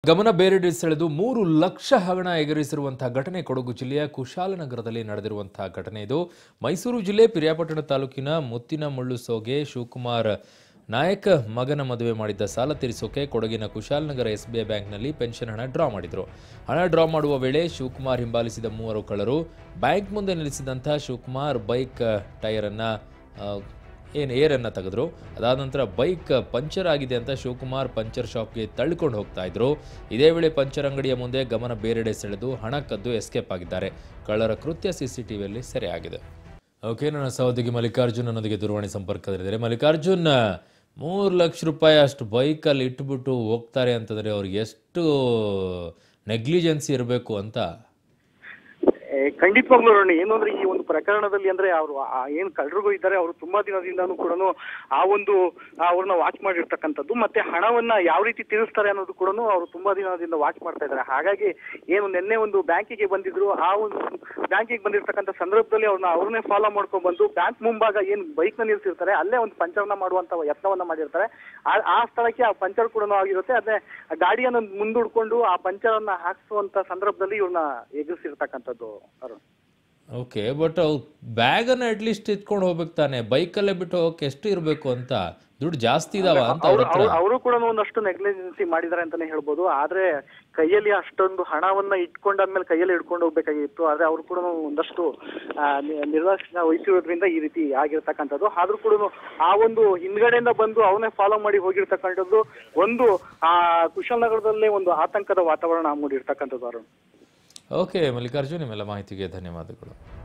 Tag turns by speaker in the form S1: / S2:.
S1: ಗಮನ ಬೇರೆಡೆ ಸೆಳೆದು ಮೂರು ಲಕ್ಷ ಹಗಣ ಎಗರಿಸಿರುವಂತಹ ಘಟನೆ ಕೊಡಗು ಜಿಲ್ಲೆಯ ಕುಶಾಲನಗರದಲ್ಲಿ ನಡೆದಿರುವಂತಹ ಘಟನೆ ಇದು ಮೈಸೂರು ಜಿಲ್ಲೆ ಪಿರಿಯಾಪಟ್ಟಣ ತಾಲೂಕಿನ ಮುತ್ತಿನ ಮುಳ್ಳು ಸೋಗೆ ಶಿವಕುಮಾರ್ ನಾಯಕ್ ಮಗನ ಮದುವೆ ಮಾಡಿದ್ದ ಸಾಲ ತೀರಿಸೋಕೆ ಕೊಡಗಿನ ಕುಶಾಲನಗರ ಎಸ್ ಬಿ ಐ ಬ್ಯಾಂಕ್ನಲ್ಲಿ ಪೆನ್ಷನ್ ಹಣ ಡ್ರಾ ಮಾಡಿದ್ರು ಹಣ ಡ್ರಾ ಮಾಡುವ ವೇಳೆ ಶಿವಕುಮಾರ್ ಹಿಂಬಾಲಿಸಿದ ಮೂವರು ಕಳ್ಳರು ಬ್ಯಾಂಕ್ ಮುಂದೆ ನಿಲ್ಲಿಸಿದಂಥ ಶಿವಕುಮಾರ್ ಬೈಕ್ ಟೈರನ್ನು ಏನು ಏರನ್ನು ತೆಗೆದ್ರು ಅದಾದ ನಂತರ ಬೈಕ್ ಪಂಚರ್ ಆಗಿದೆ ಅಂತ ಶಿವಕುಮಾರ್ ಪಂಚರ್ ಶಾಪ್ಗೆ ತಳ್ಳಿಕೊಂಡು ಹೋಗ್ತಾ ಇದ್ರು ಇದೇ ವೇಳೆ ಪಂಚರ್ ಅಂಗಡಿಯ ಮುಂದೆ ಗಮನ ಬೇರೆಡೆ ಸೆಳೆದು ಹಣ ಕದ್ದು ಎಸ್ಕೇಪ್ ಆಗಿದ್ದಾರೆ ಕಳ್ಳರ ಕೃತ್ಯ ಸಿಸಿಟಿವಿಯಲ್ಲಿ ಸೆರೆಯಾಗಿದೆ ಓಕೆ ನನ್ನ ಸಹೋದ್ಯೋಗಿ ಮಲ್ಲಿಕಾರ್ಜುನ್ ನನ್ನೊಂದಿಗೆ ದೂರವಾಣಿ ಸಂಪರ್ಕದಲ್ಲಿದ್ದಾರೆ ಮಲ್ಲಿಕಾರ್ಜುನ್ ಮೂರು ಲಕ್ಷ ರೂಪಾಯಿ ಅಷ್ಟು ಬೈಕಲ್ಲಿ ಇಟ್ಬಿಟ್ಟು ಹೋಗ್ತಾರೆ ಅಂತಂದರೆ ಅವ್ರಿಗೆ ಎಷ್ಟು ನೆಗ್ಲಿಜೆನ್ಸಿ ಇರಬೇಕು ಅಂತ
S2: ಏ, ಖಂಡಿತವಾಗ್ಲೂ ರೋಣಿ ಏನು ಅಂದ್ರೆ ಈ ಒಂದು ಪ್ರಕರಣದಲ್ಲಿ ಅಂದ್ರೆ ಅವರು ಏನ್ ಕಳ್ಳರಿಗೂ ಇದ್ದಾರೆ ಅವರು ತುಂಬಾ ದಿನದಿಂದಾನು ಕೂಡ ಆ ಒಂದು ಅವ್ರನ್ನ ವಾಚ್ ಮಾಡಿರ್ತಕ್ಕಂಥದ್ದು ಮತ್ತೆ ಹಣವನ್ನ ಯಾವ ರೀತಿ ತೀರಿಸ್ತಾರೆ ಅನ್ನೋದು ಕೂಡ ಅವರು ತುಂಬಾ ದಿನದಿಂದ ವಾಚ್ ಮಾಡ್ತಾ ಇದ್ದಾರೆ ಹಾಗಾಗಿ ಏನು ನಿನ್ನೆ ಒಂದು ಬ್ಯಾಂಕಿಗೆ ಬಂದಿದ್ರು ಆ ಒಂದು ಬ್ಯಾಂಕಿಗೆ ಬಂದಿರ್ತಕ್ಕಂಥ ಸಂದರ್ಭದಲ್ಲಿ ಅವ್ರನ್ನ ಅವ್ರನ್ನೇ ಫಾಲೋ ಮಾಡ್ಕೊಂಡ್ ಬಂದು ಬ್ಯಾಂಕ್ ಮುಂಭಾಗ ಏನ್ ಬೈಕ್ ನ ನಿಲ್ಸಿರ್ತಾರೆ ಅಲ್ಲೇ ಒಂದು ಪಂಚರ್ನ ಮಾಡುವಂತ ಯತ್ನವನ್ನ ಮಾಡಿರ್ತಾರೆ ಆ- ಆ ಸ್ಥಳಕ್ಕೆ ಆ ಪಂಚರ್ ಕೂಡ ಆಗಿರುತ್ತೆ ಅದೇ ಆ ಗಾಡಿಯನ್ನ ಮುಂದೂಡ್ಕೊಂಡು ಆ ಪಂಚರ್ ಅನ್ನ ಹಾಕ್ಸುವಂತ ಸಂದರ್ಭದಲ್ಲಿ ಇವ್ರನ್ನ ಎದುರಿಸಿರ್ತಕ್ಕಂಥದ್ದು ಅರುಣ್
S1: ಓಕೆ ಬಟ್ ಬ್ಯಾಗನ್ನು ಅಟ್ಲೀಸ್ಟ್ ಎತ್ಕೊಂಡು ಹೋಗ್ಬೇಕು ತಾನೆ ಬೈಕಲ್ಲೇ ಬಿಟ್ಟು ಹೋಗಕ್ಕೆ ಎಷ್ಟು ಇರಬೇಕು ಅಂತ ದುಡ್ಡು ಜಾಸ್ತಿ ಇದಾವ ಅಂತ ಅವ್ರ ಹತ್ರ
S2: ಅವರು ಕೂಡ ಒಂದಷ್ಟು ನೆಗ್ಲಿಜೆನ್ಸಿ ಮಾಡಿದ್ದಾರೆ ಅಂತಾನೆ ಹೇಳ್ಬೋದು ಆದ್ರೆ ಕೈಯಲ್ಲಿ ಅಷ್ಟೊಂದು ಹಣವನ್ನ ಇಟ್ಕೊಂಡಾದ್ಮೇಲೆ ಕೈಯಲ್ಲಿ ಹಿಡ್ಕೊಂಡು ಹೋಗ್ಬೇಕಾಗಿತ್ತು ಆದ್ರೆ ಅವರು ಕೂಡ ಒಂದಷ್ಟು ಆ, ನಿ- ನಿರ್ಲಕ್ಷ್ಯ ವಹಿಸಿರೋದ್ರಿಂದ ಈ ರೀತಿ ಆಗಿರ್ತಕ್ಕಂಥದ್ದು ಆದ್ರೂ ಕೂಡ ಆ ಒಂದು ಹಿಂದ್ಗಡೆಯಿಂದ ಬಂದು ಅವನೇ ಫಾಲೋ ಮಾಡಿ ಹೋಗಿರ್ತಕ್ಕಂಥದ್ದು ಒಂದು ಆ ಕುಶಾಲನಗರದಲ್ಲೇ ಒಂದು ಆತಂಕದ ವಾತಾವರಣ ಮೂಡಿರ್ತಕ್ಕಂಥದ್ದು ಅರುಣ್
S1: ಓಕೆ ಮಲ್ಲಿಕಾರ್ಜುನ್ ನಿಮ್ಮೆಲ್ಲ ಮಾಹಿತಿಗೆ ಧನ್ಯವಾದಗಳು